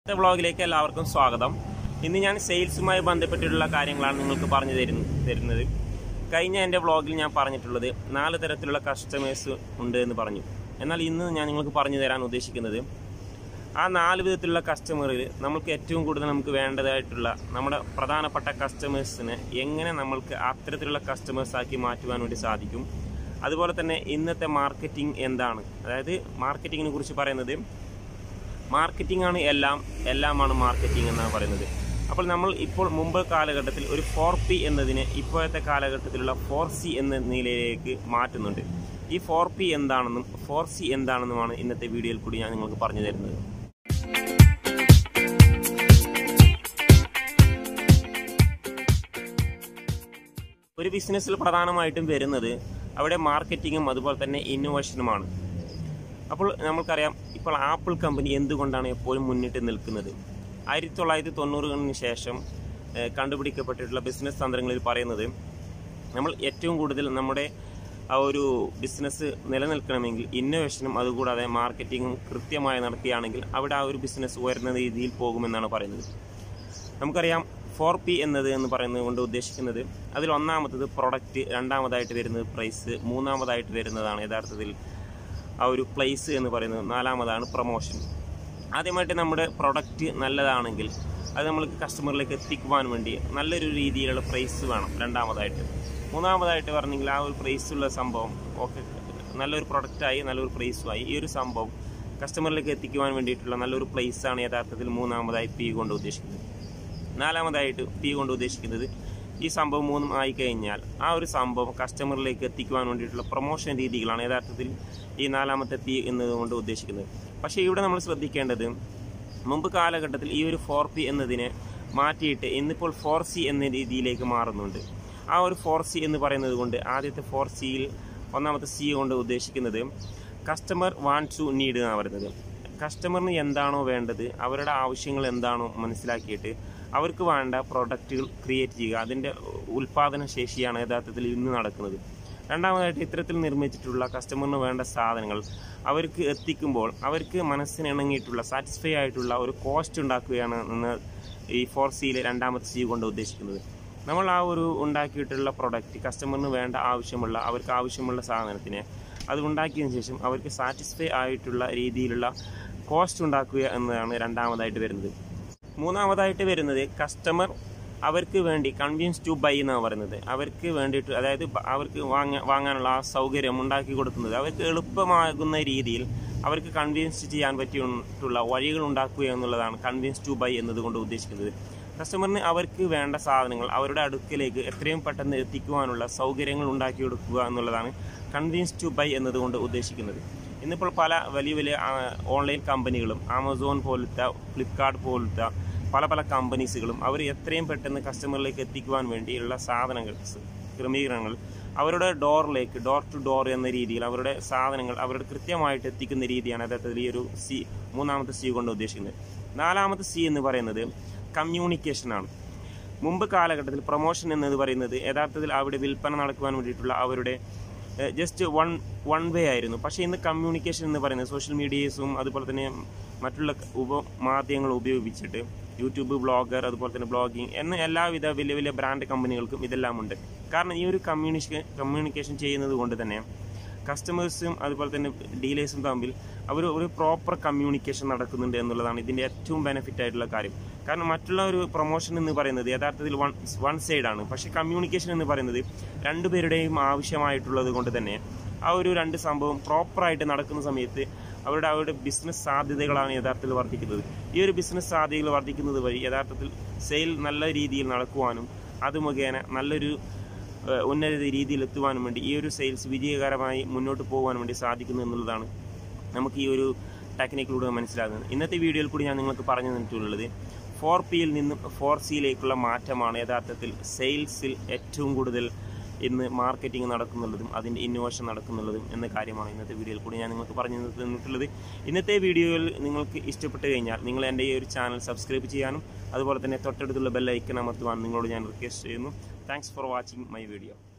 ഇന്നത്തെ വ്ളോഗിലേക്ക് എല്ലാവർക്കും സ്വാഗതം ഇന്ന് ഞാൻ സെയിൽസുമായി ബന്ധപ്പെട്ടിട്ടുള്ള കാര്യങ്ങളാണ് നിങ്ങൾക്ക് പറഞ്ഞു തരുന്ന തരുന്നത് കഴിഞ്ഞ എൻ്റെ വ്ളോഗിൽ ഞാൻ പറഞ്ഞിട്ടുള്ളത് നാല് തരത്തിലുള്ള കസ്റ്റമേഴ്സ് ഉണ്ട് എന്ന് പറഞ്ഞു എന്നാൽ ഇന്ന് ഞാൻ നിങ്ങൾക്ക് പറഞ്ഞു തരാൻ ഉദ്ദേശിക്കുന്നത് ആ നാല് വിധത്തിലുള്ള കസ്റ്റമറിൽ നമുക്ക് ഏറ്റവും കൂടുതൽ നമുക്ക് വേണ്ടതായിട്ടുള്ള നമ്മുടെ പ്രധാനപ്പെട്ട കസ്റ്റമേഴ്സിനെ എങ്ങനെ നമ്മൾക്ക് അത്തരത്തിലുള്ള കസ്റ്റമേഴ്സ് ആക്കി മാറ്റുവാൻ വേണ്ടി സാധിക്കും അതുപോലെ തന്നെ ഇന്നത്തെ മാർക്കറ്റിംഗ് എന്താണ് അതായത് മാർക്കറ്റിങ്ങിനെ കുറിച്ച് പറയുന്നത് മാർക്കറ്റിംഗ് ആണ് എല്ലാം എല്ലാമാണ് മാർക്കറ്റിംഗ് എന്നാണ് പറയുന്നത് അപ്പോൾ നമ്മൾ ഇപ്പോൾ മുമ്പ് കാലഘട്ടത്തിൽ ഒരു ഫോർ പി എന്നതിനെ ഇപ്പോഴത്തെ കാലഘട്ടത്തിലുള്ള ഫോർ സി എന്ന നിലയിലേക്ക് മാറ്റുന്നുണ്ട് ഈ ഫോർ പി എന്താണെന്നും ഫോർ സി എന്താണെന്നുമാണ് ഇന്നത്തെ വീഡിയോയിൽ കൂടി ഞാൻ നിങ്ങൾക്ക് പറഞ്ഞു തരുന്നത് ഒരു ബിസിനസ്സിൽ പ്രധാനമായിട്ടും വരുന്നത് അവിടെ മാർക്കറ്റിങ്ങും അതുപോലെ തന്നെ ഇന്നോവേഷനുമാണ് അപ്പോൾ നമ്മൾക്കറിയാം ഇപ്പോൾ ആപ്പിൾ കമ്പനി എന്തുകൊണ്ടാണ് എപ്പോഴും മുന്നിട്ട് നിൽക്കുന്നത് ആയിരത്തി തൊള്ളായിരത്തി തൊണ്ണൂറുകളിന് ശേഷം ഏഹ്, കണ്ടുപിടിക്കപ്പെട്ടിട്ടുള്ള ബിസിനസ് തന്ത്രങ്ങളിൽ പറയുന്നത് നമ്മൾ ഏറ്റവും കൂടുതൽ നമ്മുടെ ആ ഒരു ബിസിനസ് നിലനിൽക്കണമെങ്കിൽ ഇന്നോവേഷനും അതുകൂടാതെ മാർക്കറ്റിങ്ങും കൃത്യമായി നടക്കുകയാണെങ്കിൽ അവിടെ ആ ഒരു ബിസിനസ് ഉയർന്ന രീതിയിൽ പോകുമെന്നാണ് പറയുന്നത് നമുക്കറിയാം ഫോർ പി എന്നത് എന്ന് പറയുന്നത് കൊണ്ട് ഉദ്ദേശിക്കുന്നത് അതിൽ ഒന്നാമത്തത് പ്രൊഡക്റ്റ് രണ്ടാമതായിട്ട് വരുന്നത് പ്രൈസ് മൂന്നാമതായിട്ട് വരുന്നതാണ് യഥാർത്ഥത്തിൽ ആ ഒരു പ്ലേസ് എന്ന് പറയുന്നത് നാലാമതാണ് പ്രൊമോഷൻ ആദ്യമായിട്ട് നമ്മുടെ പ്രൊഡക്റ്റ് നല്ലതാണെങ്കിൽ അത് നമ്മൾക്ക് കസ്റ്റമറിലേക്ക് എത്തിക്കുവാൻ വേണ്ടി നല്ലൊരു രീതിയിലുള്ള പ്രൈസ് വേണം രണ്ടാമതായിട്ട് മൂന്നാമതായിട്ട് പറഞ്ഞെങ്കിൽ ആ ഒരു പ്രൈസുള്ള സംഭവം ഓക്കെ നല്ലൊരു പ്രൊഡക്റ്റായി നല്ലൊരു പ്രൈസുമായി ഈ ഒരു സംഭവം കസ്റ്റമറിലേക്ക് എത്തിക്കുവാൻ വേണ്ടിയിട്ടുള്ള നല്ലൊരു പ്ലേസാണ് യഥാർത്ഥത്തിൽ മൂന്നാമതായി പി കൊണ്ട് ഉദ്ദേശിക്കുന്നത് നാലാമതായിട്ട് പി കൊണ്ട് ഉദ്ദേശിക്കുന്നത് ഈ സംഭവം മൂന്നും ആയി കഴിഞ്ഞാൽ ആ ഒരു സംഭവം കസ്റ്റമറിലേക്ക് എത്തിക്കുവാൻ വേണ്ടിയിട്ടുള്ള പ്രൊമോഷൻ രീതികളാണ് യഥാർത്ഥത്തിൽ ഈ നാലാമത്തെ പി എന്നതുകൊണ്ട് ഉദ്ദേശിക്കുന്നത് പക്ഷേ ഇവിടെ നമ്മൾ ശ്രദ്ധിക്കേണ്ടത് മുമ്പ് കാലഘട്ടത്തിൽ ഈ ഒരു ഫോർ പി എന്നതിനെ മാറ്റിയിട്ട് ഇന്നിപ്പോൾ ഫോർ സി എന്ന രീതിയിലേക്ക് മാറുന്നുണ്ട് ആ ഒരു ഫോർ സി എന്ന് പറയുന്നത് കൊണ്ട് ആദ്യത്തെ ഫോർ സിയിൽ ഒന്നാമത്തെ സി കൊണ്ട് ഉദ്ദേശിക്കുന്നത് കസ്റ്റമർ വാണ്ട് ടു നീഡ് എന്നാണ് പറയുന്നത് കസ്റ്റമറിന് എന്താണോ വേണ്ടത് അവരുടെ ആവശ്യങ്ങൾ എന്താണോ മനസ്സിലാക്കിയിട്ട് അവർക്ക് വേണ്ട പ്രോഡക്റ്റുകൾ ക്രിയേറ്റ് ചെയ്യുക അതിൻ്റെ ഉൽപ്പാദന ശേഷിയാണ് യഥാർത്ഥത്തിൽ ഇന്ന് നടക്കുന്നത് രണ്ടാമതായിട്ട് ഇത്തരത്തിൽ നിർമ്മിച്ചിട്ടുള്ള കസ്റ്റമറിന് വേണ്ട സാധനങ്ങൾ അവർക്ക് എത്തിക്കുമ്പോൾ അവർക്ക് മനസ്സിന് ഇണങ്ങിയിട്ടുള്ള സാറ്റിസ്ഫൈ ആയിട്ടുള്ള ഒരു കോസ്റ്റ് ഉണ്ടാക്കുകയാണ് എന്ന് ഈ ഫോർ സിയിലെ രണ്ടാമത്തെ സി കൊണ്ട് ഉദ്ദേശിക്കുന്നത് നമ്മൾ ആ ഒരു ഉണ്ടാക്കിയിട്ടുള്ള പ്രൊഡക്റ്റ് കസ്റ്റമറിന് വേണ്ട ആവശ്യമുള്ള അവർക്ക് ആവശ്യമുള്ള സാധനത്തിനെ അത് ഉണ്ടാക്കിയതിനു ശേഷം അവർക്ക് സാറ്റിസ്ഫൈ ആയിട്ടുള്ള രീതിയിലുള്ള കോസ്റ്റ് ഉണ്ടാക്കുക എന്നതാണ് രണ്ടാമതായിട്ട് വരുന്നത് മൂന്നാമതായിട്ട് വരുന്നത് കസ്റ്റമർ അവർക്ക് വേണ്ടി കൺവീൻസ് ടു ബൈ എന്നാണ് പറയുന്നത് അവർക്ക് വേണ്ടിയിട്ട് അതായത് ബ- അവർക്ക് വാങ്ങ വാങ്ങാനുള്ള ആ സൗകര്യം ഉണ്ടാക്കി കൊടുക്കുന്നത് അവർക്ക് എളുപ്പമാകുന്ന രീതിയിൽ അവർക്ക് കൺവീൻസ് ചെയ്യാൻ പറ്റിയിട്ടുള്ള വഴികൾ ഉണ്ടാക്കുക എന്നുള്ളതാണ് കൺവീൻസ് ടു ബൈ എന്നതുകൊണ്ട് ഉദ്ദേശിക്കുന്നത് കസ്റ്റമറിന് അവർക്ക് വേണ്ട സാധനങ്ങൾ അവരുടെ അടുക്കിലേക്ക് എത്രയും പെട്ടെന്ന് എത്തിക്കുവാനുള്ള സൗകര്യങ്ങൾ ഉണ്ടാക്കി കൊടുക്കുക എന്നുള്ളതാണ് കൺവീൻസ് ടു ബൈ എന്നതുകൊണ്ട് ഉദ്ദേശിക്കുന്നത് ഇന്നിപ്പോൾ പല വലിയ വലിയ ആ, ഓൺലൈൻ കമ്പനികളും ആമസോൺ പോലത്തെ ഫ്ലിപ്കാർട്ട് പോലത്തെ പല പല കമ്പനീസുകളും അവർ എത്രയും പെട്ടെന്ന് കസ്റ്റമറിലേക്ക് എത്തിക്കുവാൻ വേണ്ടിയുള്ള സാധനങ്ങൾ സ് ക്രമീകരണങ്ങൾ അവരുടെ ഡോറിലേക്ക് ഡോർ ടു ഡോർ എന്ന രീതിയിൽ അവരുടെ സാധനങ്ങൾ അവരുടെ കൃത്യമായിട്ട് എത്തിക്കുന്ന രീതിയാണ് യഥാർത്ഥത്തിൽ ഈ ഒരു സി മൂന്നാമത്തെ സി കൊണ്ട് ഉദ്ദേശിക്കുന്നത് നാലാമത്തെ സി എന്ന് പറയുന്നത് കമ്മ്യൂണിക്കേഷനാണ് മുമ്പ് കാലഘട്ടത്തിൽ പ്രൊമോഷൻ എന്നത് പറയുന്നത് യഥാർത്ഥത്തിൽ അവിടെ വിൽപ്പന നടക്കുവാൻ വേണ്ടിയിട്ടുള്ള അവരുടെ ജസ്റ്റ് വൺ വൺ വേ ആയിരുന്നു പക്ഷേ ഇന്ന് കമ്മ്യൂണിക്കേഷൻ എന്ന് പറയുന്നത് സോഷ്യൽ മീഡിയസും അതുപോലെ തന്നെ മറ്റുള്ള ഉപമാധ്യമങ്ങൾ ഉപയോഗിച്ചിട്ട് യൂട്യൂബ് ബ്ലോഗർ അതുപോലെ തന്നെ ബ്ലോഗിങ് എന്ന എല്ലാവിധ വലിയ വലിയ ബ്രാൻഡ് കമ്പനികൾക്കും ഇതെല്ലാം ഉണ്ട് കാരണം ഈ ഒരു കമ്മ്യൂണിക്കേ കമ്മ്യൂണിക്കേഷൻ ചെയ്യുന്നത് കൊണ്ട് തന്നെ കസ്റ്റമേഴ്സും അതുപോലെ തന്നെ ഡീലേഴ്സും തമ്മിൽ അവർ ഒരു പ്രോപ്പർ കമ്മ്യൂണിക്കേഷൻ നടക്കുന്നുണ്ട് എന്നുള്ളതാണ് ഇതിൻ്റെ ഏറ്റവും ബെനിഫിറ്റ് ആയിട്ടുള്ള കാര്യം കാരണം മറ്റുള്ള ഒരു പ്രൊമോഷൻ എന്ന് പറയുന്നത് യഥാർത്ഥത്തിൽ വൺ വൺ സൈഡാണ് പക്ഷേ കമ്മ്യൂണിക്കേഷൻ എന്ന് പറയുന്നത് രണ്ടുപേരുടെയും ആവശ്യമായിട്ടുള്ളത് കൊണ്ട് തന്നെ ആ ഒരു രണ്ട് സംഭവം പ്രോപ്പറായിട്ട് നടക്കുന്ന സമയത്ത് അവരുടെ അവരുടെ ബിസിനസ് സാധ്യതകളാണ് യഥാർത്ഥത്തിൽ വർദ്ധിക്കുന്നത് ഈ ഒരു ബിസിനസ് സാധ്യതകൾ വർദ്ധിക്കുന്നത് വഴി യഥാർത്ഥത്തിൽ സെയിൽ നല്ല രീതിയിൽ നടക്കുവാനും അത് മുഖേന നല്ലൊരു ഏഹ് ഉന്നത രീതിയിൽ എത്തുവാനും വേണ്ടി ഈ ഒരു സെയിൽസ് വിജയകരമായി മുന്നോട്ട് പോകാൻ വേണ്ടി സാധിക്കുന്നു എന്നുള്ളതാണ് നമുക്ക് ഈ ഒരു ടെക്നിക്കിലൂടെ മനസ്സിലാകുന്നത് ഇന്നത്തെ വീഡിയോയിൽ കൂടി ഞാൻ നിങ്ങൾക്ക് പറഞ്ഞു തന്നിട്ടുള്ളത് ഫോർ പിയിൽ നിന്നും ഫോർ സിയിലേക്കുള്ള മാറ്റമാണ് യഥാർത്ഥത്തിൽ സെയിൽസിൽ ഏറ്റവും കൂടുതൽ ഇന്ന് മാർക്കറ്റിംഗ് നടക്കുന്നുള്ളതും അതിൻ്റെ ഇന്നോവേഷൻ നടക്കുന്നുള്ളതും എന്ന കാര്യമാണ് ഇന്നത്തെ വീഡിയോയിൽ കൂടി ഞാൻ നിങ്ങൾക്ക് പറഞ്ഞു തന്നിട്ടുള്ളത് ഇന്നത്തെ വീഡിയോയിൽ നിങ്ങൾക്ക് ഇഷ്ടപ്പെട്ട് കഴിഞ്ഞാൽ നിങ്ങൾ എൻ്റെ ഈ ഒരു ചാനൽ സബ്സ്ക്രൈബ് ചെയ്യാനും അതുപോലെ തന്നെ തൊട്ടടുത്തുള്ള ബെല്ലൈക്കൺ അമർത്തുവാൻ നിങ്ങളോട് ഞാൻ റിക്വസ്റ്റ് ചെയ്യുന്നു thanks for watching my video